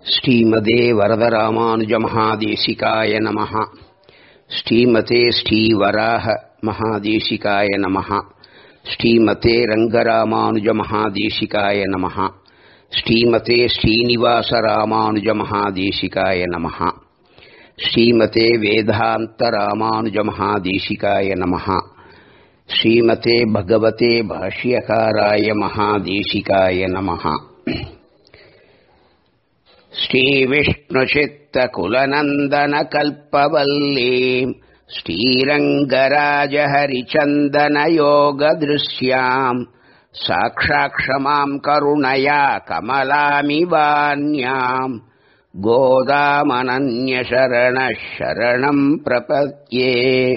ஸ்ரீமதே வரதராமானுஜ மகாதேசிகாய நமः ஸ்ரீமதே ஸ்ரீவராக மகாதேசிகாய நமः ஸ்ரீமதே ரங்கராமானுஜ மகாதேசிகாய நமः ஸ்ரீமதே ஸ்ரீனிவாச ராமானுஜ மகாதேசிகாய நமः ஸ்ரீமதே வேதாந்த ராமானுஜ மகாதேசிகாய நமः ஸ்ரீமதே பகவதே பாஷ்யகாராய மகாதேசிகாய நமः श्रीविष्णुचित्तकुलनन्दनकल्पवल्लीम् श्रीरङ्गराजहरिचन्दनयोगदृश्याम् साक्षाक्षमाम् करुणया कमलामिवान्याम् गोदामनन्यशरणः शरणम् प्रपद्ये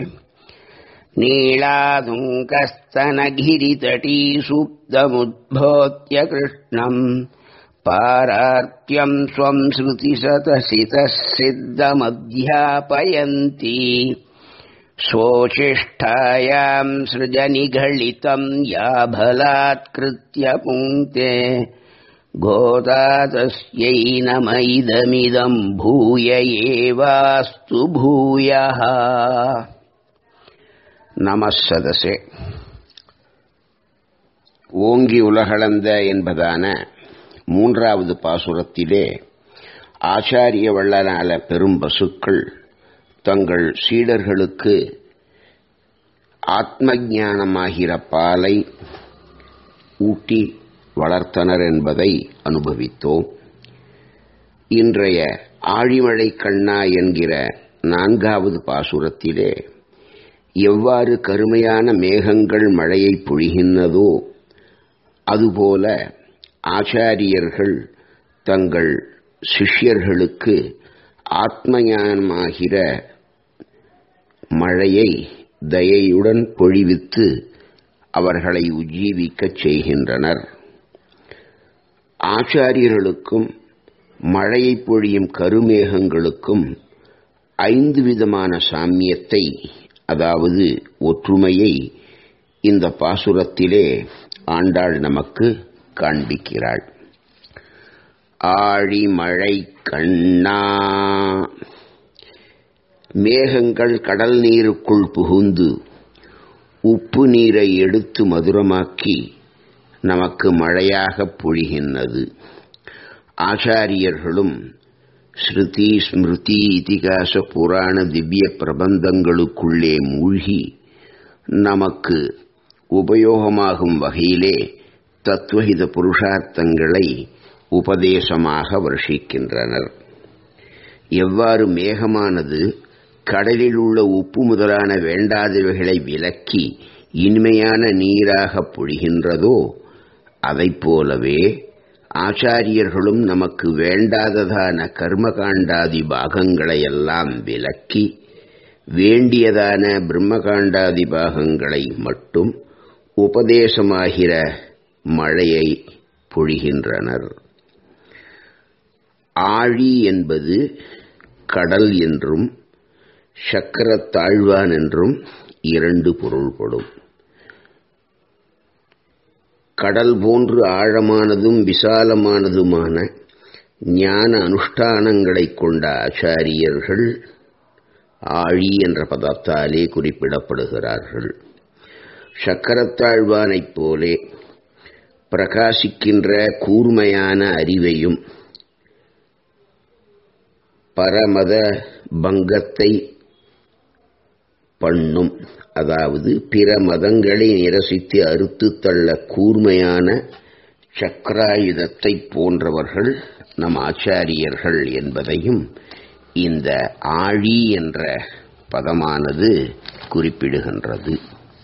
नीलादुङ्कस्तनगिरितटीसुप्तमुद्भोत्य कृष्णम् पारार्त्यम् स्वम् श्रुतिसतसितः सिद्धमध्यापयन्ती स्वोचिष्ठायाम् सृजनिघलितम् या बलात्कृत्य पुङ्क्ते गोदा तस्यै नम इदमिदम् भूय एवास्तु भूयः நம சதசே ஓங்கி உலகளந்த என்பதான மூன்றாவது பாசுரத்திலே ஆச்சாரிய வள்ளலால பெரும் பசுக்கள் தங்கள் சீடர்களுக்கு ஆத்ம ஞானமாகிற பாலை ஊட்டி வளர்த்தனர் என்பதை அனுபவித்தோம் இன்றைய ஆழிமழை கண்ணா என்கிற நான்காவது பாசுரத்திலே எவ்வாறு கருமையான மேகங்கள் மழையை பொழிகின்றதோ அதுபோல ஆச்சாரியர்கள் தங்கள் சிஷ்யர்களுக்கு ஆத்மஞானமாகிற மழையை தயையுடன் பொழிவித்து அவர்களை உஜ்ஜீவிக்கச் செய்கின்றனர் ஆச்சாரியர்களுக்கும் மழையை பொழியும் கருமேகங்களுக்கும் ஐந்து விதமான சாமியத்தை அதாவது ஒற்றுமையை இந்த பாசுரத்திலே ஆண்டாள் நமக்கு காண்பிக்கிறாள் ஆழி மழை கண்ணா மேகங்கள் கடல் நீருக்குள் புகுந்து உப்பு நீரை எடுத்து மதுரமாக்கி நமக்கு மழையாக பொழிகின்றது ஆச்சாரியர்களும் ஸ்ருதி ஸ்மிருதி இதிகாச புராண திவ்ய பிரபந்தங்களுக்குள்ளே மூழ்கி நமக்கு உபயோகமாகும் வகையிலே தத்துவஹித புருஷார்த்தங்களை உபதேசமாக வருஷிக்கின்றனர் எவ்வாறு மேகமானது கடலில் உள்ள உப்பு முதலான வேண்டாதவைகளை விலக்கி இனிமையான நீராக பொழிகின்றதோ அதைப் போலவே ஆச்சாரியர்களும் நமக்கு வேண்டாததான கர்மகாண்டாதி பாகங்களையெல்லாம் விலக்கி வேண்டியதான பிரம்மகாண்டாதி பாகங்களை மட்டும் உபதேசமாகிற மழையை பொழிகின்றனர் ஆழி என்பது கடல் என்றும் சக்கரத்தாழ்வான் என்றும் இரண்டு பொருள்படும் கடல் போன்று ஆழமானதும் விசாலமானதுமான ஞான அனுஷ்டானங்களை கொண்ட ஆச்சாரியர்கள் ஆழி என்ற பதத்தாலே குறிப்பிடப்படுகிறார்கள் சக்கரத்தாழ்வானைப் போலே பிரகாசிக்கின்ற கூர்மையான அறிவையும் பரமத பங்கத்தை பண்ணும் அதாவது பிற மதங்களை நிரசித்து அறுத்து தள்ள கூர்மையான சக்கராயுதத்தை போன்றவர்கள் நம் ஆச்சாரியர்கள் என்பதையும் இந்த ஆழி என்ற பதமானது குறிப்பிடுகின்றது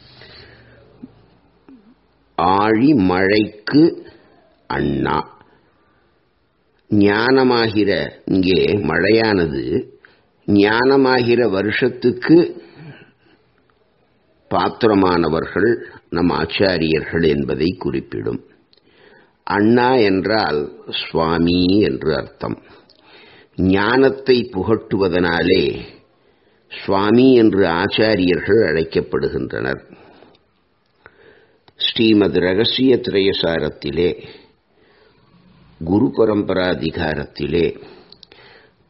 ஆழி மழைக்கு அண்ணா ஞானமாகிற இங்கே மழையானது ஞானமாகிற வருஷத்துக்கு பாத்திரமானவர்கள் நம் ஆச்சாரியர்கள் என்பதை குறிப்பிடும் அண்ணா என்றால் சுவாமி என்று அர்த்தம் ஞானத்தை புகட்டுவதனாலே சுவாமி என்று ஆச்சாரியர்கள் அழைக்கப்படுகின்றனர் ஸ்ரீமத் ரகசிய திரயசாரத்திலே குரு பரம்பராதிகாரத்திலே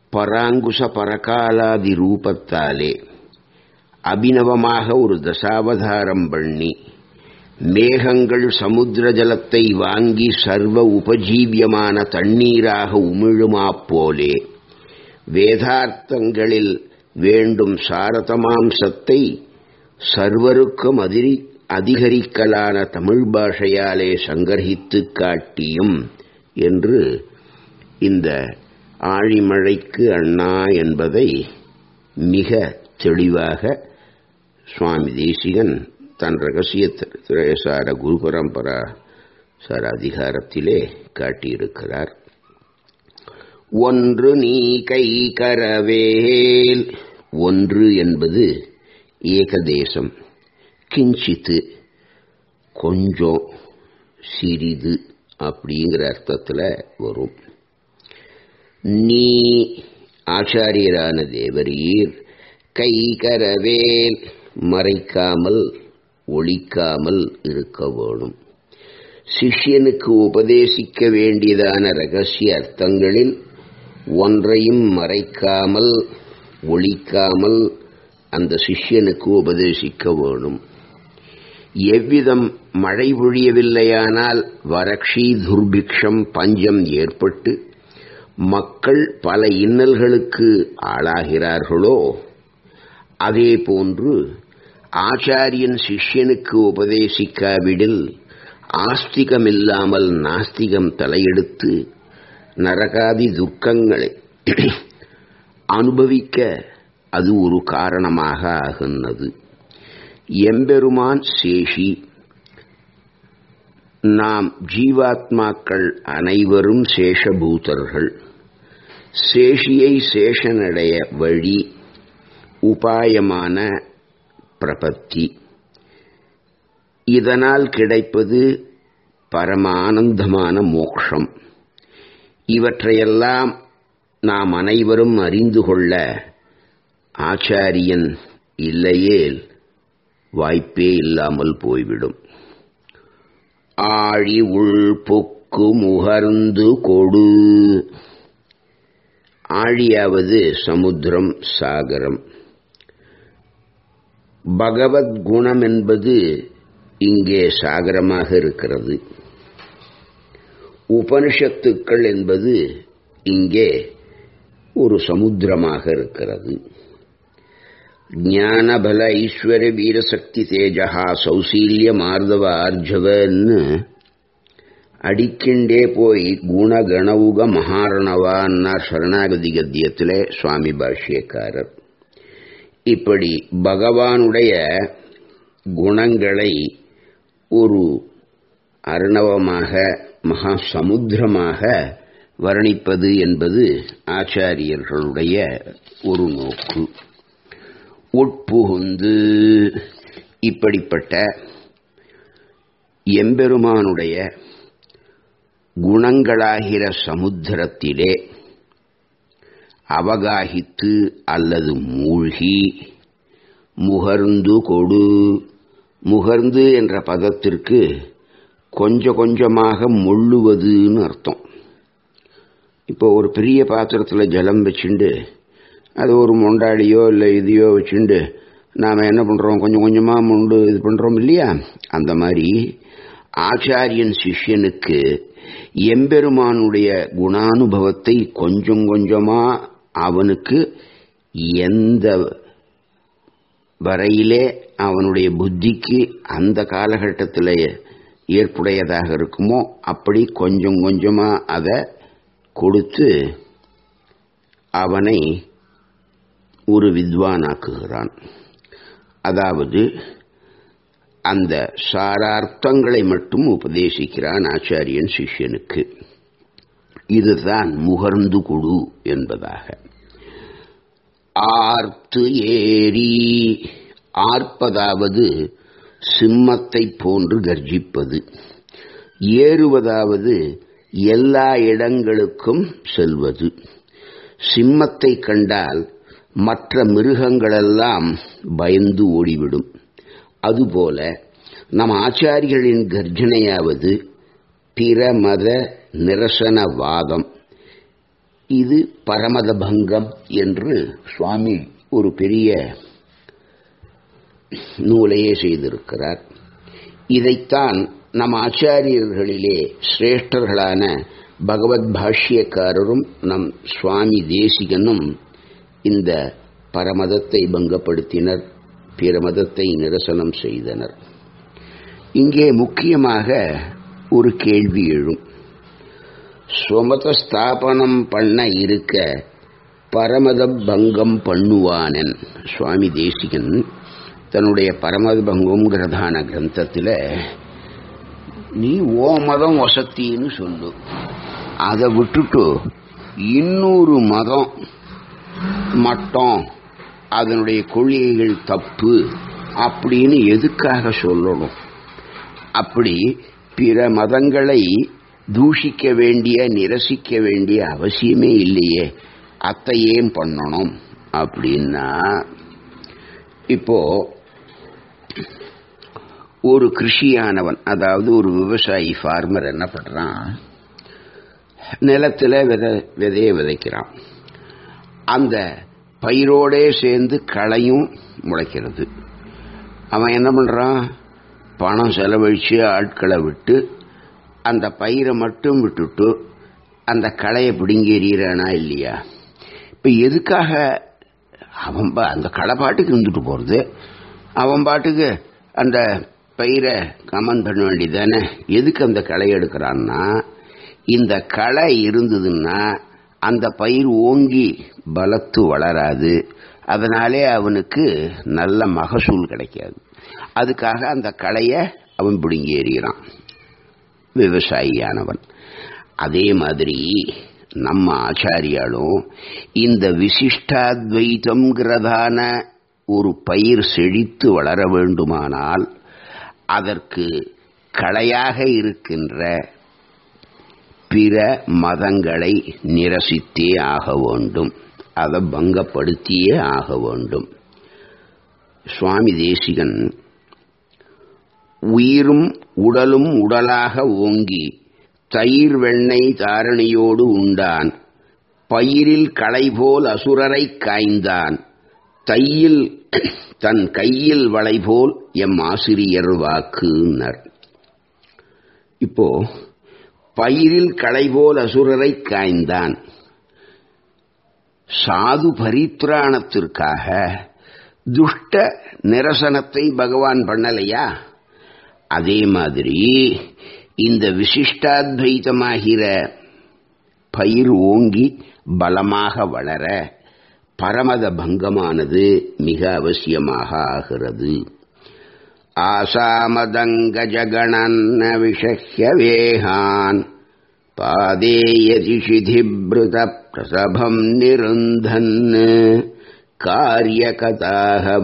பராங்குச பரகாலாதி ரூபத்தாலே அபிநவமாக ஒரு தசாவதாரம் பண்ணி மேகங்கள் சமுத்திர ஜலத்தை வாங்கி சர்வ உபஜீவியமான தண்ணீராக உமிழுமாப் போலே வேதார்த்தங்களில் வேண்டும் சாரதமாம்சத்தை சர்வருக்கும் அதிரி அதிகரிக்கலான தமிழ் பாஷையாலே சங்கர்ஹித்து காட்டியும் என்று இந்த ஆழிமழைக்கு அண்ணா என்பதை மிக தெளிவாக சுவாமி தேசிகன் தன் ரகசிய திரேசார குரு பரம்பரா சார அதிகாரத்திலே காட்டியிருக்கிறார் ஒன்று நீ கை கரவேல் ஒன்று என்பது ஏகதேசம் கிஞ்சித்து கொஞ்சம் சிறிது அப்படிங்கிற அர்த்தத்தில் வரும் நீ ஆச்சாரியரான தேவரீர் கை கரவேல் மறைக்காமல் ஒழிக்காமல் இருக்க வேணும் சிஷ்யனுக்கு உபதேசிக்க வேண்டியதான ரகசிய அர்த்தங்களில் ஒன்றையும் மறைக்காமல் ஒழிக்காமல் அந்த சிஷ்யனுக்கு உபதேசிக்க வேணும் எவ்விதம் மழை பொழியவில்லையானால் வறட்சி துர்பிக்ஷம் பஞ்சம் ஏற்பட்டு மக்கள் பல இன்னல்களுக்கு ஆளாகிறார்களோ அதே போன்று ஆச்சாரியன் சிஷ்யனுக்கு உபதேசிக்காவிடில் ஆஸ்திகமில்லாமல் நாஸ்திகம் தலையெடுத்து நரகாதி துக்கங்களை அனுபவிக்க அது ஒரு காரணமாக ஆகின்றது எம்பெருமான் சேஷி நாம் ஜீவாத்மாக்கள் அனைவரும் சேஷபூதர்கள் சேஷியை சேஷனடைய வழி உபாயமான பிரபத்தி இதனால் கிடைப்பது பரம ஆனந்தமான மோக்ஷம் இவற்றையெல்லாம் நாம் அனைவரும் அறிந்து கொள்ள ஆச்சாரியன் இல்லையேல் வாய்ப்பே இல்லாமல் போய்விடும் ஆழி உள் பொக்கு முகர்ந்து கொடு ஆழியாவது சமுத்திரம் சாகரம் பகவத் குணம் என்பது இங்கே சாகரமாக இருக்கிறது உபனிஷத்துக்கள் என்பது இங்கே ஒரு சமுத்திரமாக இருக்கிறது ஞானபல ஐஸ்வர்ய வீரசக்தி தேஜகா சௌசீல்ய மார்தவ ஆர்ஜவன்னு அடிக்கின்றே போய் குணகணவுக மகாரணவான்னார் சரணாகதி கத்தியத்திலே சுவாமி பாஷ்யக்காரர் இப்படி பகவானுடைய குணங்களை ஒரு அர்ணவமாக மகா சமுத்திரமாக வர்ணிப்பது என்பது ஆச்சாரியர்களுடைய ஒரு நோக்கு உட்புகுந்து இப்படிப்பட்ட எம்பெருமானுடைய குணங்களாகிற சமுத்திரத்திலே அவகாகித்து அல்லது மூழ்கி முகர்ந்து கொடு முகர்ந்து என்ற பதத்திற்கு கொஞ்சம் கொஞ்சமாக மொள்ளுவதுன்னு அர்த்தம் இப்போ ஒரு பெரிய பாத்திரத்தில் ஜலம் வச்சுண்டு அது ஒரு மொண்டாளியோ இல்லை இதையோ வச்சுண்டு நாம் என்ன பண்ணுறோம் கொஞ்சம் கொஞ்சமாக மொண்டு இது பண்ணுறோம் இல்லையா அந்த மாதிரி ஆச்சாரியன் சிஷ்யனுக்கு எம்பெருமானுடைய குணானுபவத்தை கொஞ்சம் கொஞ்சமாக அவனுக்கு எந்த வரையிலே அவனுடைய புத்திக்கு அந்த காலகட்டத்தில் ஏற்புடையதாக இருக்குமோ அப்படி கொஞ்சம் கொஞ்சமாக அதை கொடுத்து அவனை ஒரு வித்வானாக்குகிறான் அதாவது அந்த சாரார்த்தங்களை மட்டும் உபதேசிக்கிறான் ஆச்சாரியன் சிஷ்யனுக்கு இதுதான் முகர்ந்து கொடு என்பதாக ஆர்த்து ஏறி ஆர்ப்பதாவது சிம்மத்தை போன்று கர்ஜிப்பது ஏறுவதாவது எல்லா இடங்களுக்கும் செல்வது சிம்மத்தை கண்டால் மற்ற மிருகங்களெல்லாம் பயந்து ஓடிவிடும் அதுபோல நம் ஆச்சாரிகளின் கர்ஜனையாவது பிற மத நிரசனவாதம் இது பரமத பங்கம் என்று சுவாமி ஒரு பெரிய நூலையே செய்திருக்கிறார் இதைத்தான் நம் ஆச்சாரியர்களிலே சிரேஷ்டர்களான பகவத் பாஷ்யக்காரரும் நம் சுவாமி தேசிகனும் இந்த பரமதத்தை பங்கப்படுத்தினர் பிற மதத்தை நிரசனம் செய்தனர் இங்கே முக்கியமாக ஒரு கேள்வி எழும் ஸ்வமத ஸ்தாபனம் பண்ண இருக்க பரமத பங்கம் பண்ணுவானன் சுவாமி தேசிகன் தன்னுடைய பரமத பங்கம்ங்கிறதான கிரந்தத்தில் நீ ஓ மதம் வசத்தின்னு சொல்லு அதை விட்டுட்டு இன்னொரு மதம் மட்டம் அதனுடைய கொள்கைகள் தப்பு அப்படின்னு எதுக்காக சொல்லணும் அப்படி பிற மதங்களை தூஷிக்க வேண்டிய நிரசிக்க வேண்டிய அவசியமே இல்லையே அத்தை ஏன் பண்ணணும் அப்படின்னா இப்போ ஒரு கிருஷியானவன் அதாவது ஒரு விவசாயி ஃபார்மர் என்ன பண்றான் நிலத்தில் விதை விதையை விதைக்கிறான் அந்த பயிரோடே சேர்ந்து களையும் முளைக்கிறது அவன் என்ன பண்ணுறான் பணம் செலவழித்து ஆட்களை விட்டு அந்த பயிரை மட்டும் விட்டுட்டு அந்த களையை பிடுங்கி எறிகிறானா இல்லையா இப்போ எதுக்காக அவன் பா அந்த களை பாட்டுக்கு இருந்துட்டு போகிறது அவன் பாட்டுக்கு அந்த பயிரை கமன் பண்ண வேண்டியது தானே எதுக்கு அந்த களை எடுக்கிறான்னா இந்த களை இருந்ததுன்னா அந்த பயிர் ஓங்கி பலத்து வளராது அதனாலே அவனுக்கு நல்ல மகசூல் கிடைக்காது அதுக்காக அந்த களையை அவன் பிடுங்கி எறிகிறான் விவசாயியானவன் அதே மாதிரி நம்ம ஆச்சாரியாலும் இந்த விசிஷ்டாத்வைத்தம்ங்கிறதான ஒரு பயிர் செழித்து வளர வேண்டுமானால் அதற்கு களையாக இருக்கின்ற பிற மதங்களை நிரசித்தே ஆக வேண்டும் அதை பங்கப்படுத்தியே ஆக வேண்டும் சுவாமி தேசிகன் உயிரும் உடலும் உடலாக ஓங்கி தயிர் வெண்ணெய் தாரணியோடு உண்டான் பயிரில் களை போல் அசுரரை காய்ந்தான் தையில் தன் கையில் வளை போல் எம் ஆசிரியர் வாக்குனர் இப்போ பயிரில் களை போல் அசுரரை காய்ந்தான் சாது பரித்ராணத்திற்காக துஷ்ட நிரசனத்தை பகவான் பண்ணலையா அதே மாதிரி இந்த விசிஷ்டாத்வைதமாகிற பயிர் ஓங்கி பலமாக வளர பரமத பங்கமானது மிக அவசியமாக ஆகிறது ஆசாமதங்க ஜகணன்ன விஷஹ்ய வேகான் பாதேயதி சிதிபிருத பிரசபம் நிருந்தன் कार्यकताहव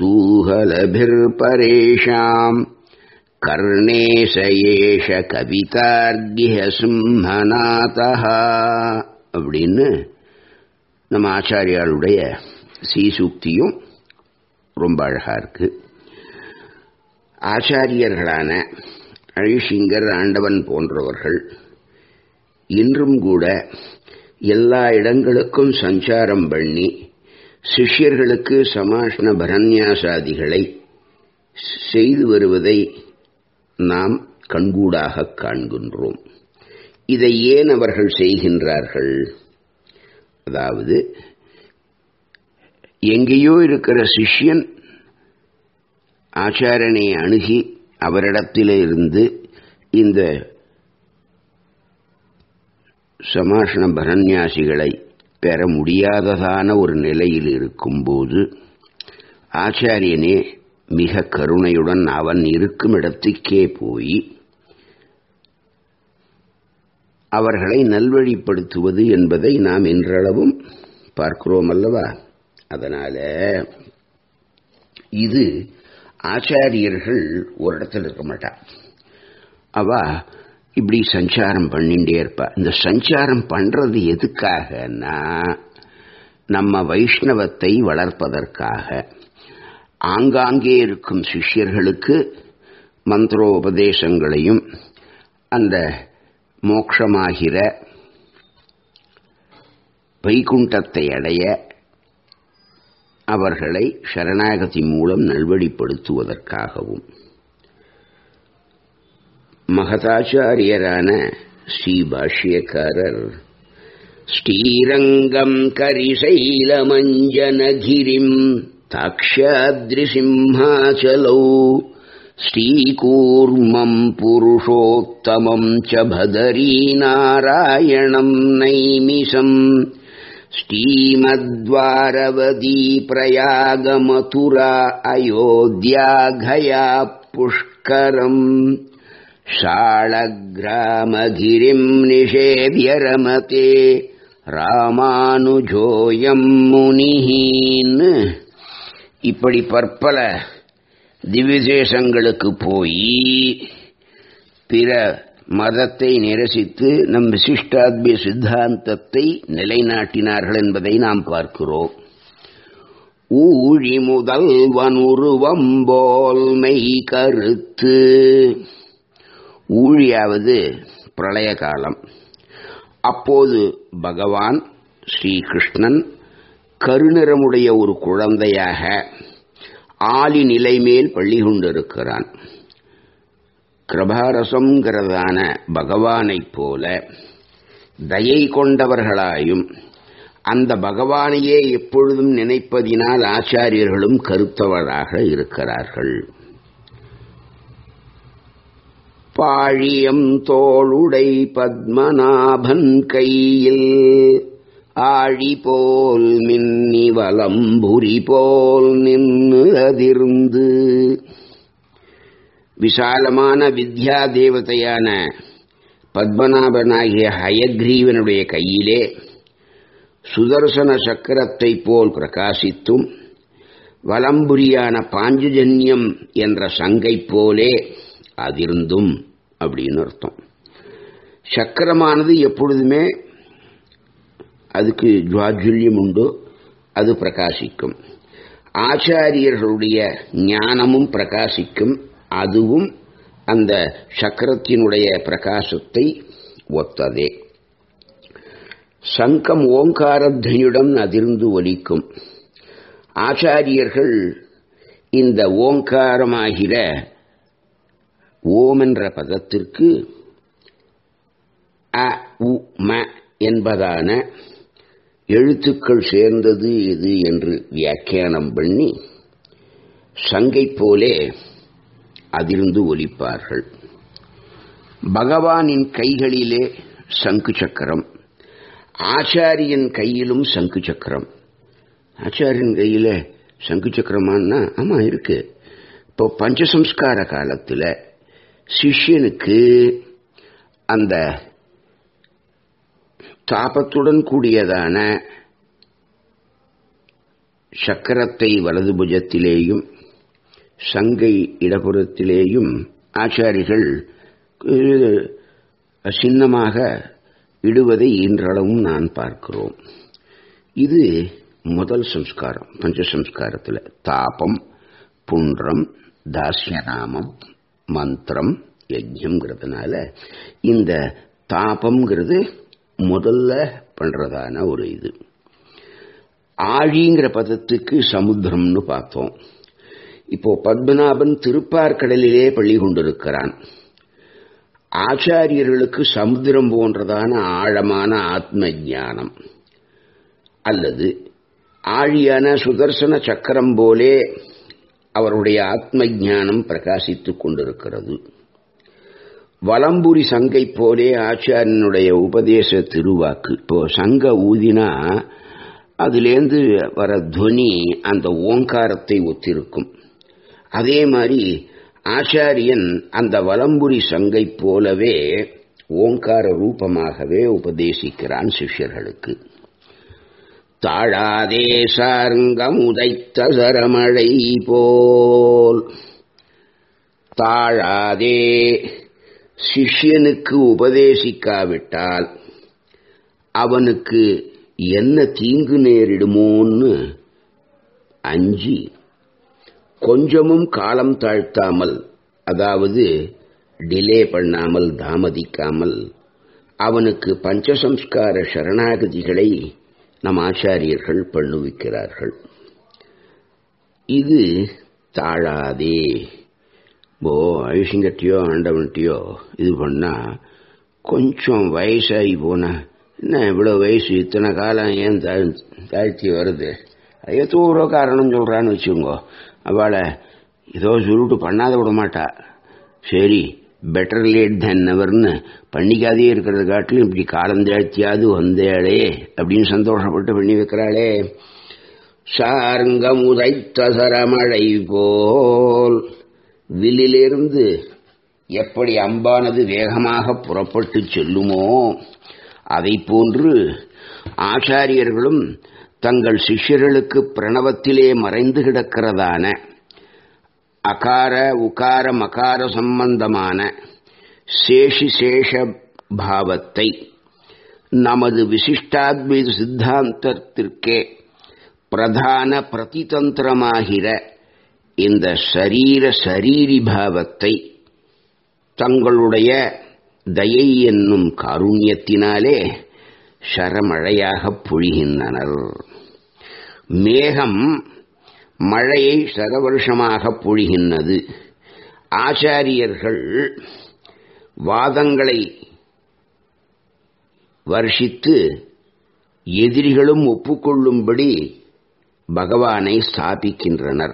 कुतूहलभिर्परेषाम् कर्णे स एष கவிதார்கிய சிம்மநாதா அப்படின்னு நம்ம ஆச்சாரியாளுடைய சீசூக்தியும் ரொம்ப அழகா இருக்கு ஆச்சாரியர்களான அழிசிங்கர் ஆண்டவன் போன்றவர்கள் இன்றும் கூட எல்லா இடங்களுக்கும் சஞ்சாரம் பண்ணி சிஷ்யர்களுக்கு சமாஷ்ண பரநியாசாதிகளை செய்து வருவதை நாம் கண்கூடாக காண்கின்றோம் இதை ஏன் அவர்கள் செய்கின்றார்கள் அதாவது எங்கேயோ இருக்கிற சிஷ்யன் ஆச்சாரனை அணுகி அவரிடத்திலே இருந்து இந்த சமாஷண பரநியாசிகளை பெற முடியாததான ஒரு நிலையில் இருக்கும்போது ஆச்சாரியனே மிக கருணையுடன் அவன் இருக்கும் இடத்துக்கே போய் அவர்களை நல்வழிப்படுத்துவது என்பதை நாம் இன்றளவும் பார்க்கிறோம் அல்லவா அதனால இது ஆச்சாரியர்கள் ஒரு இடத்துல இருக்க மாட்டா அவ இப்படி சஞ்சாரம் பண்ணிட்டே இருப்பா இந்த சஞ்சாரம் பண்றது எதுக்காகனா நம்ம வைஷ்ணவத்தை வளர்ப்பதற்காக ஆங்காங்கே இருக்கும் சிஷ்யர்களுக்கு மந்திரோபதேசங்களையும் அந்த மோட்சமாகிற வைகுண்டத்தை அடைய அவர்களை சரணாகதி மூலம் நல்வழிப்படுத்துவதற்காகவும் மகதாச்சாரியரான ஸ்ரீ பாஷ்யக்காரர் ஸ்ரீரங்கம் கரிசைலமஞ்சனகிரிம் தாக்ஷாத்ரிசிம்ஹாச்சலौ श्रीकूर्मम् पुरुषोत्तमम् च भदरीनारायणम् नैमिषम् श्रीमद्वारवदी प्रयागमथुरा अयोध्याघया पुष्करम् शाळग्रामगिरिम् निषेव्य रमते ராமானுஜோயம் முனிஹீன் இப்படி பற்பல திவ்யதேசங்களுக்கு போய் பிற மதத்தை நிரசித்து நம் விசிஷ்டாத்மிய சித்தாந்தத்தை நிலைநாட்டினார்கள் என்பதை நாம் பார்க்கிறோம் ஊழி முதல்வன் உருவம்போல் மெய் கருத்து ஊழியாவது பிரளய காலம் அப்போது பகவான் ஸ்ரீகிருஷ்ணன் கருநிறமுடைய ஒரு குழந்தையாக ஆலி நிலை மேல் பள்ளி கொண்டிருக்கிறான் கிருபாரசங்கிறதான பகவானைப் போல தயை கொண்டவர்களாயும் அந்த பகவானையே எப்பொழுதும் நினைப்பதினால் ஆச்சாரியர்களும் கருத்தவராக இருக்கிறார்கள் பாழியம் தோளுடை பத்மநாபன் கையில் ஆழி போல் மின்னி வலம்புரி போல் நின்று அதிர்ந்து விசாலமான வித்யா தேவதையான பத்மநாபனாகிய ஹயக்ரீவனுடைய கையிலே சுதர்சன சக்கரத்தை போல் பிரகாசித்தும் வலம்புரியான பாஞ்சுஜன்யம் என்ற சங்கை போலே அதிர்ந்தும் அப்படின்னு அர்த்தம் சக்கரமானது எப்பொழுதுமே அதுக்கு ஜுவாஜுல்யம் உண்டு அது பிரகாசிக்கும் ஆச்சாரியர்களுடைய ஞானமும் பிரகாசிக்கும் அதுவும் அந்த சக்கரத்தினுடைய பிரகாசத்தை ஒத்ததே சங்கம் ஓங்காரத்தனியுடன் அதிர்ந்து ஒலிக்கும் ஆச்சாரியர்கள் இந்த ஓங்காரமாகிற ஓம் என்ற பதத்திற்கு அ உ ம என்பதான எழுத்துக்கள் சேர்ந்தது இது என்று வியாக்கியானம் பண்ணி சங்கை போலே அதிர்ந்து ஒலிப்பார்கள் பகவானின் கைகளிலே சங்கு சக்கரம் ஆச்சாரியன் கையிலும் சங்கு சக்கரம் ஆச்சாரியன் கையில சங்கு சக்கரமானா ஆமா இருக்கு இப்போ பஞ்சசம்ஸ்கார காலத்தில் சிஷ்யனுக்கு அந்த தாபத்துடன் கூடியதான சக்கரத்தை வலது புஜத்திலேயும் சங்கை இடப்புறத்திலேயும் ஆச்சாரிகள் சின்னமாக இடுவதை இன்றளவும் நான் பார்க்கிறோம் இது முதல் சம்ஸ்காரம் பஞ்சசம்ஸ்காரத்தில் தாபம் புன்றம் தாசியநாமம் மந்திரம் யஜ்யம்ங்கிறதுனால இந்த தாபம்ங்கிறது முதல்ல பண்றதான ஒரு இது ஆழிங்கிற பதத்துக்கு சமுத்திரம்னு பார்த்தோம் இப்போ பத்மநாபன் திருப்பார்கடலிலே பள்ளி கொண்டிருக்கிறான் ஆச்சாரியர்களுக்கு சமுத்திரம் போன்றதான ஆழமான ஆத்ம ஞானம் அல்லது ஆழியான சுதர்சன சக்கரம் போலே அவருடைய ஆத்ம ஞானம் பிரகாசித்துக் கொண்டிருக்கிறது வலம்புரி சங்கை போலே ஆச்சாரியனுடைய உபதேச திருவாக்கு இப்போ சங்க ஊதினா அதுலேருந்து வர துவனி அந்த ஓங்காரத்தை ஒத்திருக்கும் அதே மாதிரி ஆச்சாரியன் அந்த வலம்புரி சங்கை போலவே ஓங்கார ரூபமாகவே உபதேசிக்கிறான் சிஷ்யர்களுக்கு தாழாதே சார்ங்கம் உதைத்த சரமழை போல் தாழாதே சிஷ்யனுக்கு உபதேசிக்காவிட்டால் அவனுக்கு என்ன தீங்கு நேரிடுமோன்னு அஞ்சி கொஞ்சமும் காலம் தாழ்த்தாமல் அதாவது டிலே பண்ணாமல் தாமதிக்காமல் அவனுக்கு பஞ்சசம்ஸ்கார சரணாகதிகளை நம் ஆச்சாரியர்கள் பண்ணுவிக்கிறார்கள் இது தாழாதே போ ஐஷிங்கட்டியோ ஆண்டவன்ட்டியோ இது பண்ணா கொஞ்சம் வயசாகி போனா என்ன இவ்வளோ வயசு இத்தனை காலம் ஏன் தாழ்த்தி வருது ஏதோ ஒரு காரணம் சொல்கிறான்னு வச்சுக்கோங்க அவளை ஏதோ சொல்லிட்டு பண்ணாத விட மாட்டா சரி பெட்டர் லேட் தென் நெவர்னு பண்ணிக்காதே இருக்கிறத காட்டிலும் இப்படி காலம் தாழ்த்தியாவது வந்தேளே அப்படின்னு சந்தோஷப்பட்டு பண்ணி வைக்கிறாளே சார்ங்கம் உதைத்த சரமழை போல் வில்லிலிருந்து எப்படி அம்பானது வேகமாக புறப்பட்டு செல்லுமோ அதை போன்று ஆச்சாரியர்களும் தங்கள் சிஷ்யர்களுக்கு பிரணவத்திலே மறைந்து கிடக்கிறதான அகார உகார மகார சம்பந்தமான சேஷி சேஷ பாவத்தை நமது விசிஷ்டாத்வைத சித்தாந்தத்திற்கே பிரதான பிரதிதந்திரமாகிற இந்த சரீர சரீரி பாவத்தை தங்களுடைய தயை என்னும் காருண்யத்தினாலே சரமழையாக பொழிகின்றனர் மேகம் மழையை சரவருஷமாக பொழிகின்றது ஆச்சாரியர்கள் வாதங்களை வருஷித்து எதிரிகளும் ஒப்புக்கொள்ளும்படி பகவானை ஸ்தாபிக்கின்றனர்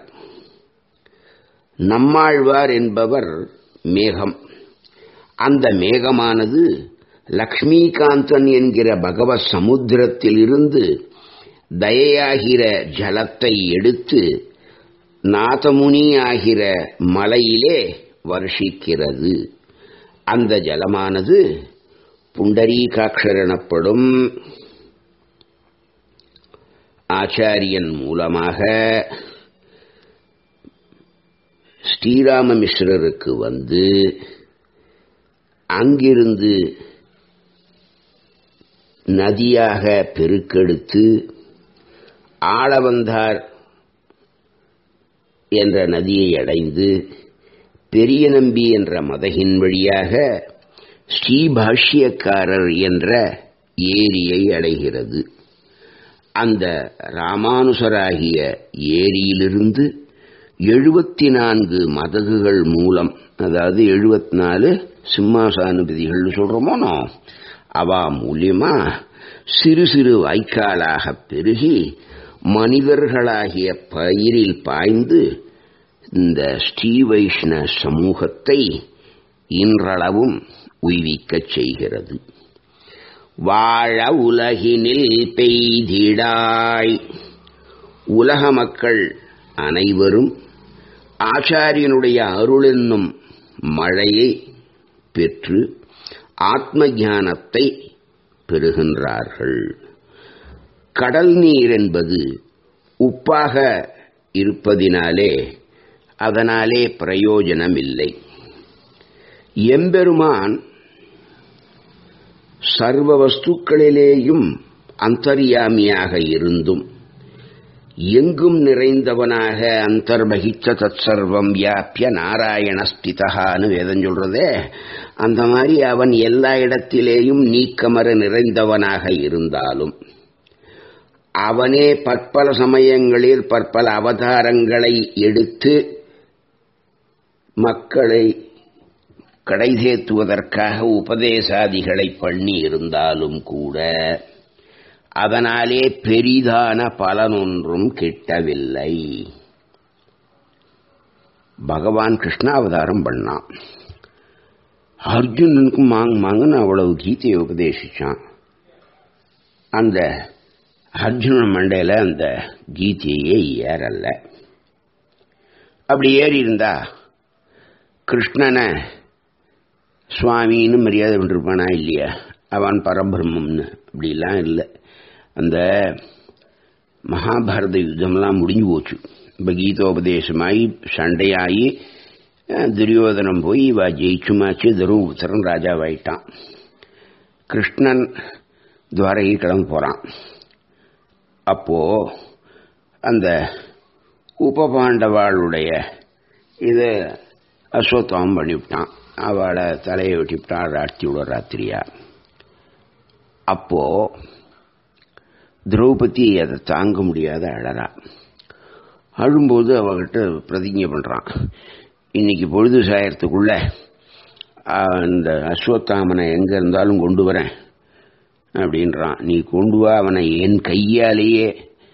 நம்மாழ்வார் என்பவர் மேகம் அந்த மேகமானது லக்ஷ்மிகாந்தன் என்கிற பகவத் சமுத்திரத்திலிருந்து தயையாகிற ஜலத்தை எடுத்து நாதமுனி ஆகிற மலையிலே வருஷிக்கிறது அந்த ஜலமானது புண்டரீகாட்சர் எனப்படும் ஆச்சாரியன் மூலமாக ஸ்ரீராம மிஸ்ரருக்கு வந்து அங்கிருந்து நதியாக பெருக்கெடுத்து ஆளவந்தார் என்ற நதியை அடைந்து பெரிய நம்பி என்ற மதகின் வழியாக ஸ்ரீபாஷ்யக்காரர் என்ற ஏரியை அடைகிறது அந்த ராமானுசராகிய ஏரியிலிருந்து எழுபத்தி நான்கு மதகுகள் மூலம் அதாவது எழுபத்தி நாலு சிம்மாசானுபதிகள் சொல்றோமோனோ அவா மூலியமா சிறு சிறு வாய்க்காலாக பெருகி மனிதர்களாகிய பயிரில் பாய்ந்து இந்த ஸ்ரீ வைஷ்ண சமூகத்தை இன்றளவும் உய்விக்கச் செய்கிறது வாழ உலகினில் பெய்திடாய் உலக மக்கள் அனைவரும் ஆச்சாரியனுடைய அருள் என்னும் மழையை பெற்று ஆத்ம ஞானத்தை பெறுகின்றார்கள் கடல் நீர் என்பது உப்பாக இருப்பதினாலே அதனாலே பிரயோஜனம் இல்லை எம்பெருமான் சர்வ வஸ்துக்களிலேயும் அந்தர்யாமியாக இருந்தும் எங்கும் நிறைந்தவனாக அந்தர்பகித்த தத் சர்வம் வியாபிய நாராயணஸ்திதகான்னு வேதம் சொல்றதே அந்த மாதிரி அவன் எல்லா இடத்திலேயும் நீக்கமர நிறைந்தவனாக இருந்தாலும் அவனே பற்பல சமயங்களில் பற்பல அவதாரங்களை எடுத்து மக்களை கடை சேர்த்துவதற்காக உபதேசாதிகளை பண்ணி இருந்தாலும் கூட அதனாலே பெரிதான பலனொன்றும் கிட்டவில்லை பகவான் கிருஷ்ணாவதாரம் பண்ணான் அர்ஜுனனுக்கு மாங் மாங்கன்னு அவ்வளவு கீதையை உபதேசிச்சான் அந்த அர்ஜுன மண்டையில அந்த கீதையே ஏறல அப்படி ஏறி இருந்தா கிருஷ்ணனை சுவாமின்னு மரியாதை பண்ணிருப்பானா இல்லையா அவன் பரபிரம்மம்னு அப்படிலாம் இல்லை அந்த மகாபாரத யுத்தம்லாம் முடிஞ்சு போச்சு இப்போ கீதோபதேசமாகி சண்டையாகி துரியோதனம் போய் இவா ஜெயிச்சுமாச்சு தருமபுத்திரன் ராஜாவாயிட்டான் கிருஷ்ணன் துவாரகி கிளம்ப போகிறான் அப்போ அந்த உபபாண்டவாளுடைய இது அஸ்வத்தம் பண்ணிவிட்டான் அவளை தலையை வெட்டிவிட்டான் ராத்தியோட ராத்திரியா அப்போ திரௌபதி அதை தாங்க முடியாத அழறா அழும்போது அவகிட்ட பிரதிஜை பண்றான் இன்னைக்கு பொழுது சாயறதுக்குள்ள இந்த அஸ்வத்தாமனை எங்க இருந்தாலும் கொண்டு வரேன் அப்படின்றான் நீ கொண்டு வா அவனை என் கையாலேயே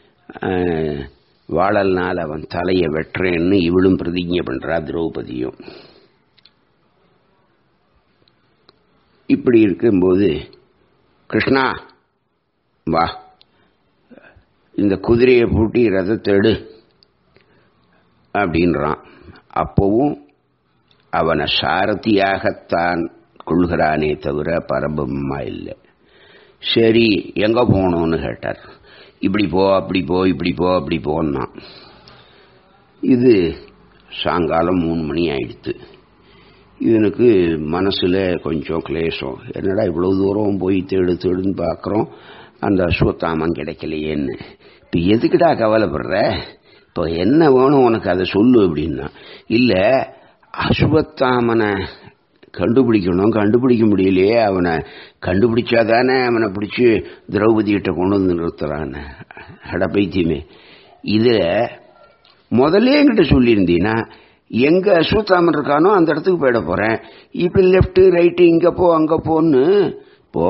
வாழல்னால் அவன் தலையை வெட்டுறேன்னு இவளும் பிரதிஜை பண்றா திரௌபதியும் இப்படி இருக்கும்போது கிருஷ்ணா வா இந்த குதிரையை பூட்டி ரதத்தை எடு அப்படின்றான் அப்பவும் அவனை சாரதியாகத்தான் கொள்கிறானே தவிர பரபமா இல்லை சரி எங்க போகணும்னு கேட்டார் இப்படி போ அப்படி போ இப்படி போ அப்படி போன்னா இது சாயங்காலம் மூணு மணி ஆயிடுத்து இவனுக்கு மனசுல கொஞ்சம் கிளேசம் என்னடா இவ்வளவு தூரம் போய் தேடு தேடுன்னு பார்க்குறோம் அந்த அஸ்வத்தாமன் கிடைக்கலையேன்னு இப்போ எதுக்குடா கவலைப்படுற இப்போ என்ன வேணும் உனக்கு அதை சொல்லு அப்படின்னா இல்லை அஸ்வத்தாமனை கண்டுபிடிக்கணும் கண்டுபிடிக்க முடியலையே அவனை கண்டுபிடிச்சாதானே அவனை பிடிச்சி திரௌபதி கிட்ட கொண்டு வந்து நிறுத்துறான் அடப்பைத்தியமே இதில் முதல்ல என்கிட்ட சொல்லியிருந்தீங்கன்னா எங்க அஸ்வத்தாமன் இருக்கானோ அந்த இடத்துக்கு போயிட போறேன் இப்படி லெஃப்ட் ரைட்டு இங்க போ அங்க போன்னு இப்போ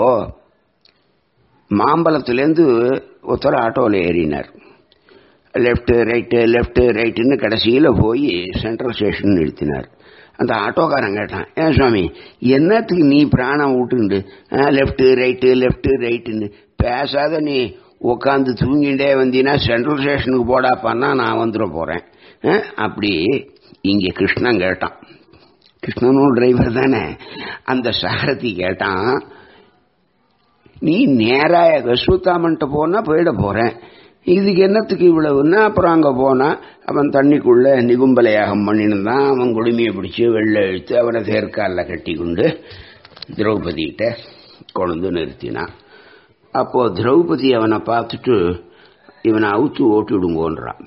மாம்பழத்துலேருந்து ஒருத்தர் ஆட்டோவில் ஏறினார் லெஃப்ட் ரைட்டு லெஃப்ட் ரைட்டுன்னு கடைசியில் போய் சென்ட்ரல் ஸ்டேஷன் நிறுத்தினார் அந்த ஆட்டோக்காரன் கேட்டான் ஏன் சுவாமி என்னத்துக்கு நீ பிராணம் விட்டுண்டு லெஃப்ட் ரைட்டு லெஃப்ட் ரைட்டுன்னு பேசாத நீ உட்காந்து தூங்கிட்டே வந்தீங்கன்னா சென்ட்ரல் ஸ்டேஷனுக்கு போடாப்பான்னா நான் வந்துட போறேன் அப்படி இங்கே கிருஷ்ணன் கேட்டான் கிருஷ்ணனும் டிரைவர் தானே அந்த சாரதி கேட்டான் நீ நேரா அஸ்வத்தாமன்ட்ட போனா போயிட போறேன் இதுக்கு என்னத்துக்கு இவ்வளவுன்னா அப்புறம் அங்க போனா அவன் தண்ணிக்குள்ள நிகும்பலையாகம் பண்ணினுந்தான் அவன் கொடுமையை பிடிச்சு வெள்ள இழுத்து அவனை தேர்க்காலில் கட்டி கொண்டு திரௌபதிகிட்ட கொண்டு நிறுத்தினான் அப்போ திரௌபதி அவனை பார்த்துட்டு இவனை அவுத்து ஓட்டி விடுங்கோன்றான்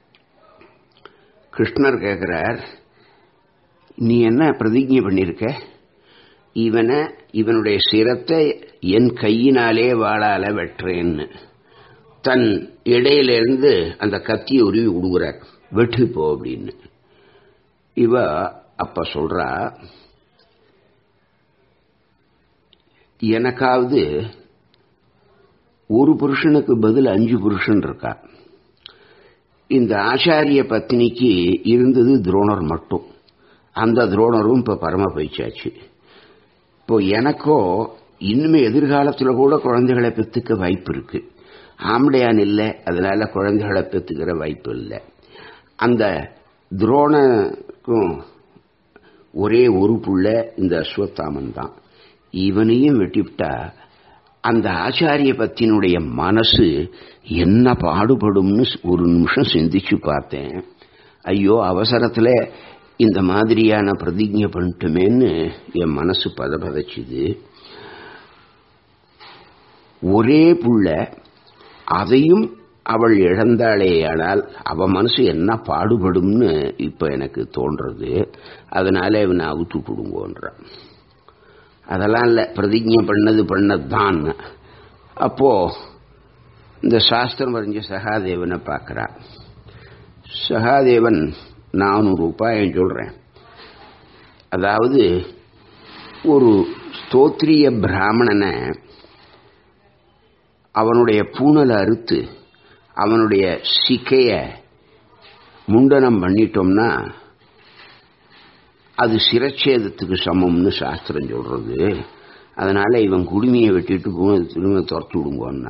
கிருஷ்ணர் கேட்கிறார் நீ என்ன பிரதிஜை பண்ணிருக்க இவனை இவனுடைய சிரத்தை என் கையினாலே வாழால வெட்டுறேன்னு தன் இடையிலிருந்து அந்த கத்தியை உருவி விடுகிறார் வெட்டு போ அப்படின்னு இவ அப்ப சொல்றா எனக்காவது ஒரு புருஷனுக்கு பதில் அஞ்சு புருஷன் இருக்கா இந்த ஆச்சாரிய பத்னிக்கு இருந்தது துரோணர் மட்டும் அந்த துரோணரும் இப்ப பரம போயிச்சாச்சு இப்போ எனக்கோ இனிமே எதிர்காலத்தில் கூட குழந்தைகளை பெற்றுக்க வாய்ப்பு இருக்கு ஆம்படையான் இல்லை அதனால குழந்தைகளை பெற்றுக்கிற வாய்ப்பு இல்லை அந்த துரோணக்கும் ஒரே ஒரு புள்ள இந்த அஸ்வத்தாமன் தான் இவனையும் வெட்டிவிட்டா அந்த ஆச்சாரிய பத்தினுடைய மனசு என்ன பாடுபடும்னு ஒரு நிமிஷம் சிந்திச்சு பார்த்தேன் ஐயோ அவசரத்தில் இந்த மாதிரியான பிரதிஜை பண்ணிட்டுமேன்னு என் மனசு பதபதச்சுது ஒரே புள்ள அதையும் அவள் இழந்தாளேயானால் அவ மனசு என்ன பாடுபடும்னு இப்ப எனக்கு தோன்றது அதனால இவனை அவுத்து கொடுங்கோன்றான் அதெல்லாம் இல்லை பிரதிஜை பண்ணது பண்ணதுதான் அப்போ இந்த சாஸ்திரம் வரைஞ்ச சகாதேவனை பார்க்கிறா சகாதேவன் நானூறு உபாயம் சொல்றேன் அதாவது ஒரு ஸ்தோத்திரிய பிராமணனை அவனுடைய பூணலை அறுத்து அவனுடைய சிக்கைய முண்டனம் பண்ணிட்டோம்னா அது சிரச்சேதத்துக்கு சமம்னு சாஸ்திரம் சொல்றது அதனால இவன் குடுமையை வெட்டிட்டு திரும்ப துரத்து விடுங்கோன்னா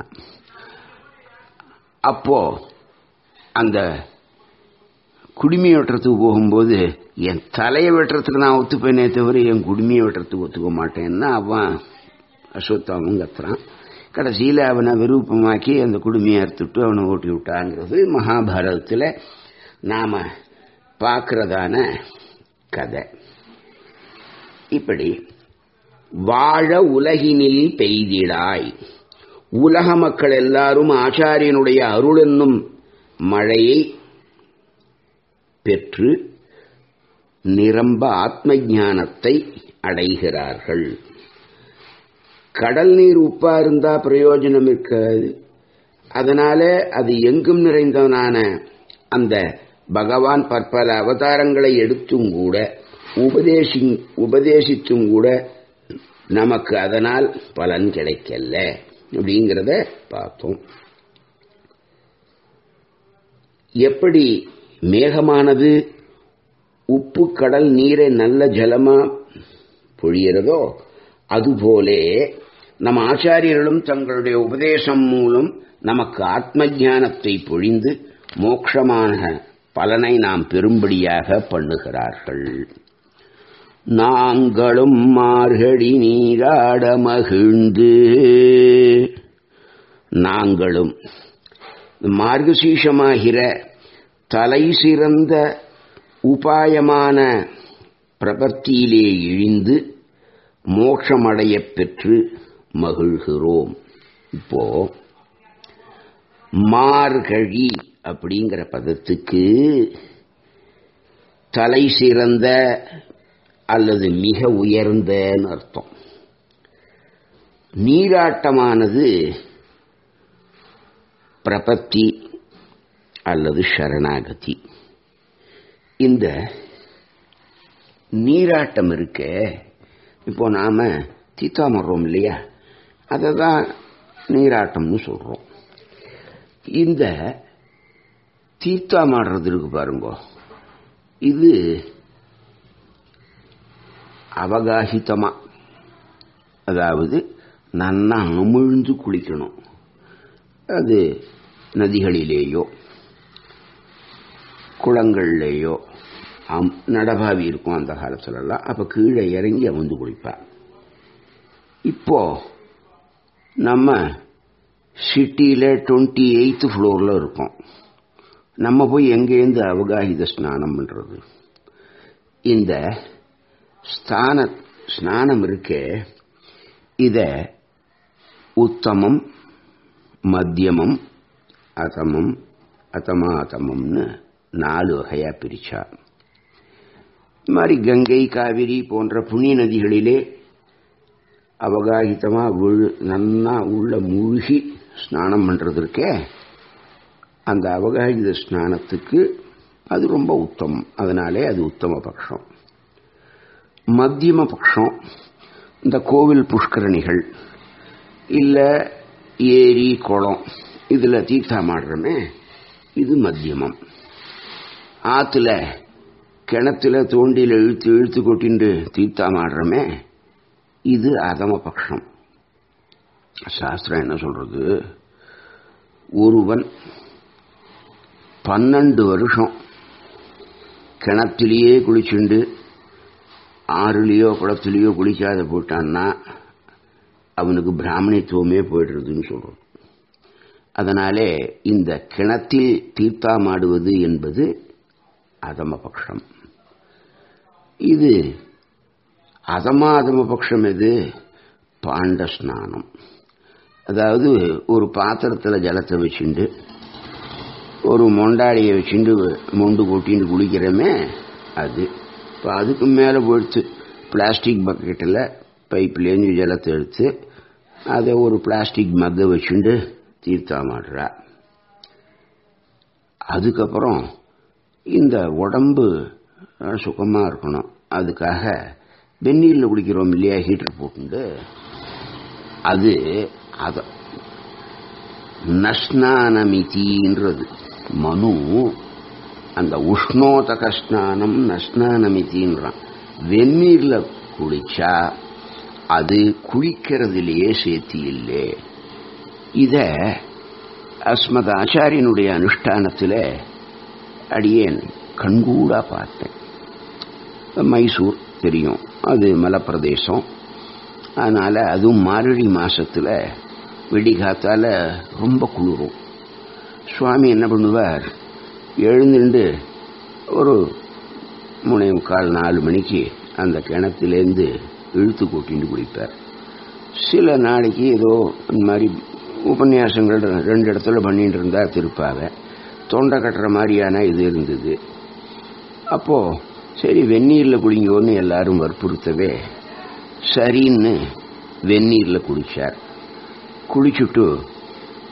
அப்போ அந்த குடுமையை வெட்டுறதுக்கு போகும்போது என் தலையை வெட்டுறதுக்கு நான் ஒத்துப்பேனே தவிர என் குடுமையை வெட்டுறதுக்கு ஒத்துக்க மாட்டேன்னா அவன் அஸ்வத்தாமும் கத்துறான் கடைசியில் அவனை விருப்பமாக்கி அந்த குடுமையை அறுத்துட்டு அவனை ஓட்டி விட்டாங்கிறது மகாபாரதத்தில் நாம பார்க்கறதான கதை இப்படி வாழ உலகினில் பெய்திடாய் உலக மக்கள் எல்லாரும் ஆச்சாரியனுடைய அருள் என்னும் மழையை பெற்று நிரம்ப ஆத்ம ஞானத்தை அடைகிறார்கள் கடல் நீர் உப்பா இருந்தா பிரயோஜனம் இருக்காது அதனால அது எங்கும் நிறைந்தவனான அந்த பகவான் பற்பல அவதாரங்களை எடுத்தும் கூட உபதேசி உபதேசித்தும் கூட நமக்கு அதனால் பலன் கிடைக்கல அப்படிங்கிறத பார்த்தோம் எப்படி மேகமானது உப்பு கடல் நீரை நல்ல ஜலமா பொழிகிறதோ அதுபோலே நம் ஆச்சாரியர்களும் தங்களுடைய உபதேசம் மூலம் நமக்கு ஆத்ம ஞானத்தை பொழிந்து மோட்சமான பலனை நாம் பெரும்படியாக பண்ணுகிறார்கள் நாங்களும் மார்கழி நீராட மகிழ்ந்து நாங்களும் மார்கசீஷமாகிற தலை சிறந்த உபாயமான பிரபத்தியிலே இழிந்து மோட்சமடையப் பெற்று மகிழ்கிறோம் இப்போ மார்கழி அப்படிங்கிற பதத்துக்கு தலை சிறந்த அல்லது மிக உயர்ந்தன்னு அர்த்தம் நீராட்டமானது பிரபத்தி அல்லது சரணாகதி இந்த நீராட்டம் இருக்க இப்போ நாம தீத்தாமடுறோம் இல்லையா அதை தான் நீராட்டம்னு சொல்றோம் இந்த தீர்த்தாமாடுறது இருக்கு பாருங்க இது அவகாசித்தமா அதாவது நன்னா அமிழ்ந்து குளிக்கணும் அது நதிகளிலேயோ குளங்கள்லேயோ அம் நடபாவி இருக்கும் அந்த காலத்துலலாம் அப்போ கீழே இறங்கி அமர்ந்து குளிப்பா இப்போ நம்ம சிட்டியில் டுவெண்ட்டி எயித்து ஃப்ளோரில் இருக்கோம் நம்ம போய் எங்கேருந்து அவகாஹித ஸ்நானம் பண்ணுறது இந்த ஸ்தான ஸ்நானம் இருக்கே இத உத்தமம் மத்தியமம் அதமம் அதமாதமம்னு நாலு வகையா பிரிச்சா இது மாதிரி கங்கை காவிரி போன்ற புண்ணிய நதிகளிலே அவகாகிதமா விழு நன்னா உள்ள மூழ்கி ஸ்நானம் பண்றதற்கே அந்த அவகாகித ஸ்நானத்துக்கு அது ரொம்ப உத்தமம் அதனாலே அது உத்தம பட்சம் மத்தியம பட்சம் இந்த கோவில் புஷ்கரணிகள் இல்லை ஏரி குளம் இதில் தீர்த்தமாடுறோமே இது மத்தியமம் ஆற்றுல கிணத்துல தோண்டியில் இழுத்து இழுத்து கொட்டிண்டு தீர்த்தமாடுறோமே இது அதம பட்சம் சாஸ்திரம் என்ன சொல்றது ஒருவன் பன்னெண்டு வருஷம் கிணத்திலேயே குளிச்சுண்டு ஆறுலேயோ குளத்திலேயோ குளிக்காத போட்டான்னா அவனுக்கு பிராமணித்துவமே போயிடுறதுன்னு சொல்றோம் அதனாலே இந்த கிணத்தில் தீர்த்தாமாடுவது என்பது அதம பட்சம் இது அதமாதம பட்சம் எது பாண்ட ஸ்நானம் அதாவது ஒரு பாத்திரத்தில் ஜலத்தை வச்சுண்டு ஒரு மொண்டாடியை வச்சுண்டு மொண்டு கொட்டிண்டு குளிக்கிறோமே அது இப்போ அதுக்கு மேலே போயிடுத்து பிளாஸ்டிக் பக்கெட்டில் பைப்லேருந்து ஜலத்தை எடுத்து அதை ஒரு பிளாஸ்டிக் மக்கை வச்சுண்டு தீர்த்தாமாடுறா அதுக்கப்புறம் இந்த உடம்பு சுகமாக இருக்கணும் அதுக்காக வெந்நீரில் குடிக்கிறோம் இல்லையா ஹீட்டர் போட்டுண்டு அது அத நஸ்நானமிதின்றது மனு அந்த உஷ்ணோதக ஸ்நானம் நஸ்நானமிதின்றான் வெந்நீரில் குளிச்சா அது குளிக்கிறதுலேயே சேர்த்தி இல்லை இத அஸ்மத் ஆச்சாரியனுடைய அனுஷ்டானத்தில் அடியேன் கண்கூடா பார்த்தேன் மைசூர் தெரியும் அது மலைப்பிரதேசம் அதனால் அதுவும் மார்கழி மாசத்துல வெடிகாத்தால ரொம்ப குளிரும் சுவாமி என்ன பண்ணுவார் எழுந்துட்டு ஒரு மூணே முக்கால் நாலு மணிக்கு அந்த கிணத்துலேருந்து இழுத்து கொட்டிட்டு குடிப்பார் சில நாளைக்கு ஏதோ இந்த மாதிரி உபன்யாசங்கள் ரெண்டு இடத்துல பண்ணிட்டு இருந்தா திருப்பாக தொண்டை கட்டுற மாதிரியான இது இருந்தது அப்போ சரி வெந்நீரில் குடிங்கோன்னு எல்லாரும் வற்புறுத்தவே சரின்னு வெந்நீரில் குளிச்சார் குளிச்சுட்டு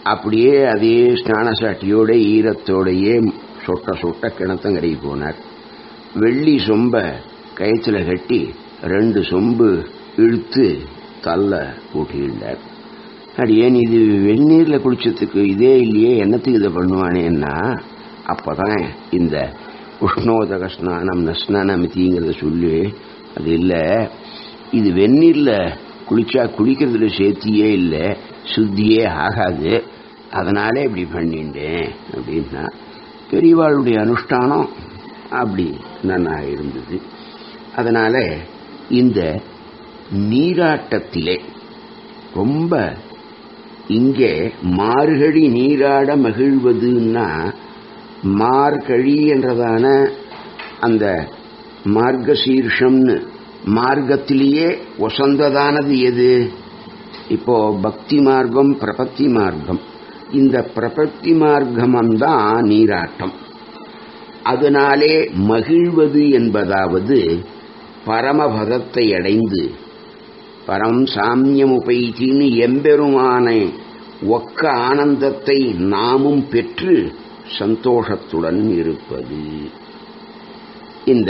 அப்படியே அதே ஸ்நான சாட்டியோட ஈரத்தோடையே சொட்ட சொட்ட கிணத்தங்கரைக்கு போனார் வெள்ளி சொம்ப கயத்துல கட்டி ரெண்டு சொம்பு இழுத்து தள்ள கூட்டியிருந்தார் அடியேன் இது வெந்நீர்ல குளிச்சதுக்கு இதே இல்லையே என்னத்துக்கு இதை பண்ணுவானேன்னா அப்பதான் இந்த உஷ்ணோதக ஸ்நானம் நஸ்நானமிதிங்கிறத சொல்லி அது இல்லை இது வெந்நீர்ல குளிச்சா குளிக்கிறதுல சேர்த்தியே இல்லை சுத்தியே ஆகாது அதனாலே இப்படி பண்ணிட்டேன் அப்படின்னா பெரியவாளுடைய அனுஷ்டானம் அப்படி நன்னா இருந்தது அதனால இந்த நீராட்டத்திலே ரொம்ப இங்கே மார்கழி நீராட மகிழ்வதுன்னா மார்கழி என்றதான அந்த மார்கசீர்ஷம்னு மார்க்கத்திலேயே ஒசந்ததானது எது இப்போ பக்தி மார்க்கம் பிரபத்தி மார்க்கம் இந்த பிரபத்தி மார்க்கம்தான் நீராட்டம் அதனாலே மகிழ்வது என்பதாவது பரமபதத்தை அடைந்து பரம் சாமியமுபைத்தின்னு எம்பெருமானை ஒக்க ஆனந்தத்தை நாமும் பெற்று சந்தோஷத்துடன் இருப்பது இந்த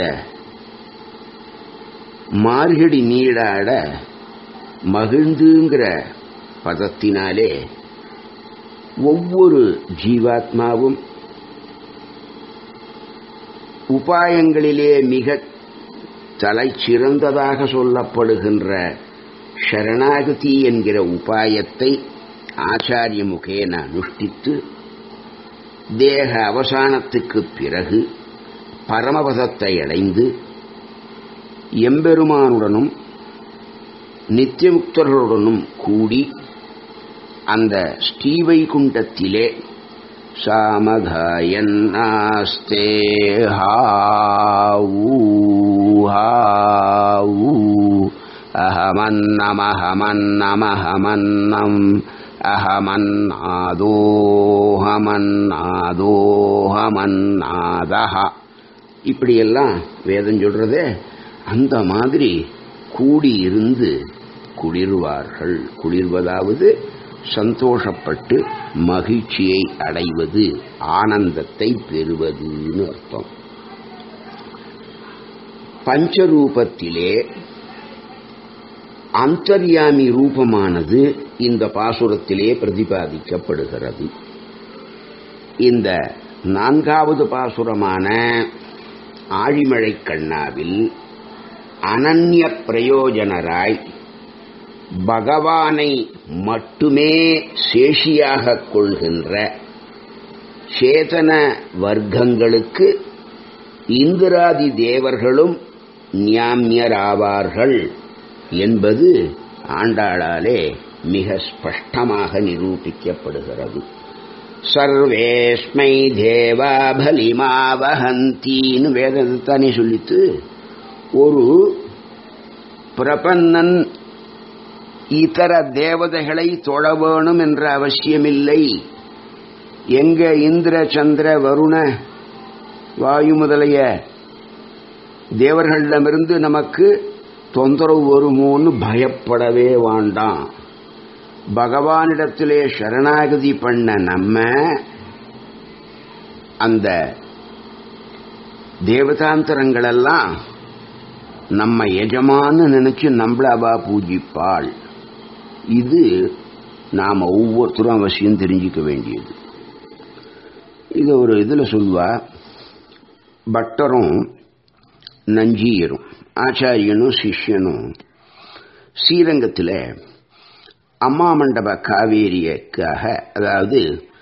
மார்கழி நீராட மகிழ்ந்துங்கிற பதத்தினாலே ஒவ்வொரு ஜீவாத்மாவும் உபாயங்களிலே மிக தலை சிறந்ததாக சொல்லப்படுகின்ற சரணாகதி என்கிற உபாயத்தை ஆச்சாரிய முகேன அனுஷ்டித்து தேக அவசானத்துக்கு பிறகு பரமபதத்தை அடைந்து எம்பெருமானுடனும் நித்தியமுக்தர்களுடனும் கூடி அந்த ஸ்ரீவைகுண்டத்திலே சாமகாயன்னாஸ்தே ஹாவூ ஹாவூ அஹமன்னமஹமன்னமஹமன்னம் அஹமன்னாதோஹமன்னாதோஹமன்னாதஹ இப்படியெல்லாம் வேதம் சொல்றதே அந்த மாதிரி கூடியிருந்து குளிர்வார்கள் குளிர்வதாவது சந்தோஷப்பட்டு மகிழ்ச்சியை அடைவது ஆனந்தத்தை பெறுவதுன்னு அர்த்தம் பஞ்சரூபத்திலே அந்தர்யாமி ரூபமானது இந்த பாசுரத்திலே பிரதிபாதிக்கப்படுகிறது இந்த நான்காவது பாசுரமான ஆழிமழை கண்ணாவில் அனன்ய பிரயோஜனராய் பகவானை மட்டுமே சேஷியாக கொள்கின்ற சேதன வர்க்கங்களுக்கு இந்திராதி தேவர்களும் ஞாமியராவார்கள் என்பது ஆண்டாளாலே மிக ஸ்பஷ்டமாக நிரூபிக்கப்படுகிறது சர்வேஸ்மை தேவா பலிமாவஹந்தின்னு வேதத்தானே சொல்லித்து ஒரு பிரபன்னன் இதர தேவதைகளை தொழ வேணும் என்ற அவசியமில்லை எங்க இந்திர சந்திர வருண வாயு முதலிய தேவர்களிடமிருந்து நமக்கு தொந்தரவு வருமோன்னு பயப்படவே வேண்டாம் பகவானிடத்திலே சரணாகதி பண்ண நம்ம அந்த தேவதாந்தரங்களெல்லாம் நம்ம எஜமான்னு நினைச்சு நம்மள அவா பூஜிப்பாள் இது நாம ஒவ்வொருத்தரும் அவசியம் தெரிஞ்சுக்க வேண்டியது இது ஒரு இதுல சொல்வா பட்டரும் நஞ்சியரும் ஆச்சாரியனும் சிஷ்யனும் ஸ்ரீரங்கத்தில் அம்மா மண்டப காவேரிக்காக அதாவது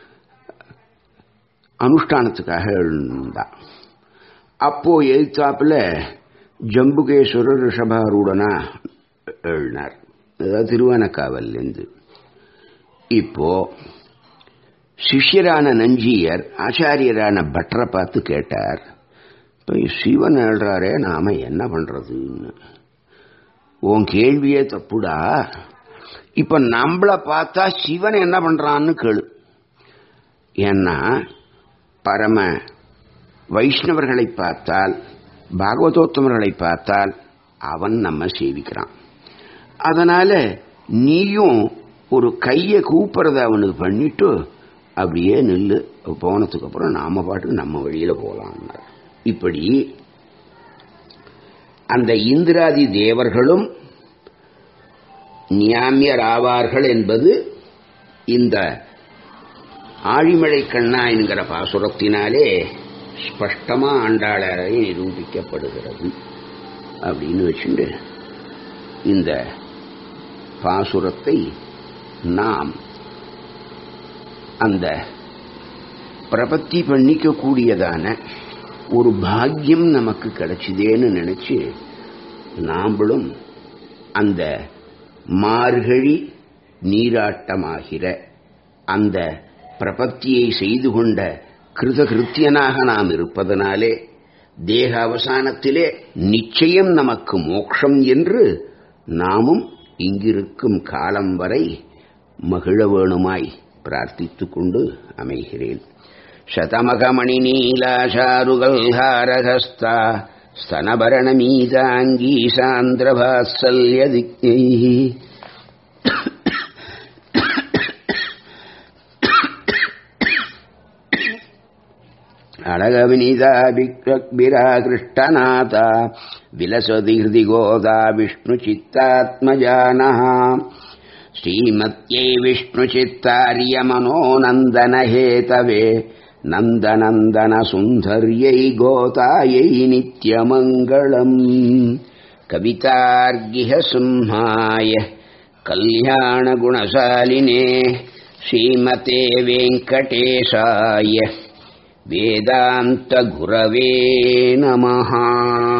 அனுஷ்டானத்துக்காக எழுந்தா அப்போ எழுத்தாப்புல ஜம்புகேஸ்வரர் ரிஷபாரூடனா எழுனார் அதாவது திருவானக்காவல்லேருந்து இப்போ சிஷ்யரான நஞ்சியர் ஆச்சாரியரான பட்டரை பார்த்து கேட்டார் இப்போ சிவன் எழுறாரே நாம என்ன பண்றதுன்னு உன் கேள்வியே தப்புடா இப்ப நம்மள பார்த்தா சிவன் என்ன பண்றான்னு கேளு ஏன்னா பரம வைஷ்ணவர்களை பார்த்தால் பாகவதோத்தமர்களை பார்த்தால் அவன் நம்ம சேவிக்கிறான் அதனால நீயும் ஒரு கையை கூப்புறத அவனுக்கு பண்ணிட்டு அப்படியே நில்லு போனதுக்கு அப்புறம் நாம பாட்டுக்கு நம்ம வழியில போலாம்னார் இப்படி அந்த இந்திராதி தேவர்களும் ஞாமியராவார்கள் என்பது இந்த ஆழிமழை கண்ணா என்கிற பாசுரத்தினாலே ஸ்பஷ்டமா ஆண்டாளரை நிரூபிக்கப்படுகிறது அப்படின்னு வச்சுட்டு இந்த பாசுரத்தை நாம் அந்த பிரபத்தி பண்ணிக்க கூடியதான ஒரு பாக்கியம் நமக்கு கிடைச்சிதேன்னு நினைச்சு நாம்பளும் அந்த மார்கழி நீராட்டமாகிற அந்த பிரபத்தியை செய்து கொண்ட கிருதகிருத்தியனாக நாம் இருப்பதனாலே தேக அவசானத்திலே நிச்சயம் நமக்கு மோட்சம் என்று நாமும் இங்கிருக்கும் காலம் வரை மகிழ வேணுமாய் பிரார்த்தித்துக் கொண்டு அமைகிறேன் शतमकमणि नीलाशारुगल्हारहस्ता स्तनभरणमीताङ्गी सान्द्रभात्सल्यदिग्नैः अडगविनीताभिक्विराकृष्टनाथा विलसति हृदि गोदा विष्णुचित्तात्मजानः श्रीमत्यै विष्णुचित्तार्यमनोनन्दनहेतवे नन्दनन्दनसुन्दर्यै गोतायै नित्यमङ्गलम् कवितार्गिह सिंहाय कल्याणगुणशालिने श्रीमते वेङ्कटेशाय वेदान्तगुरवे नमः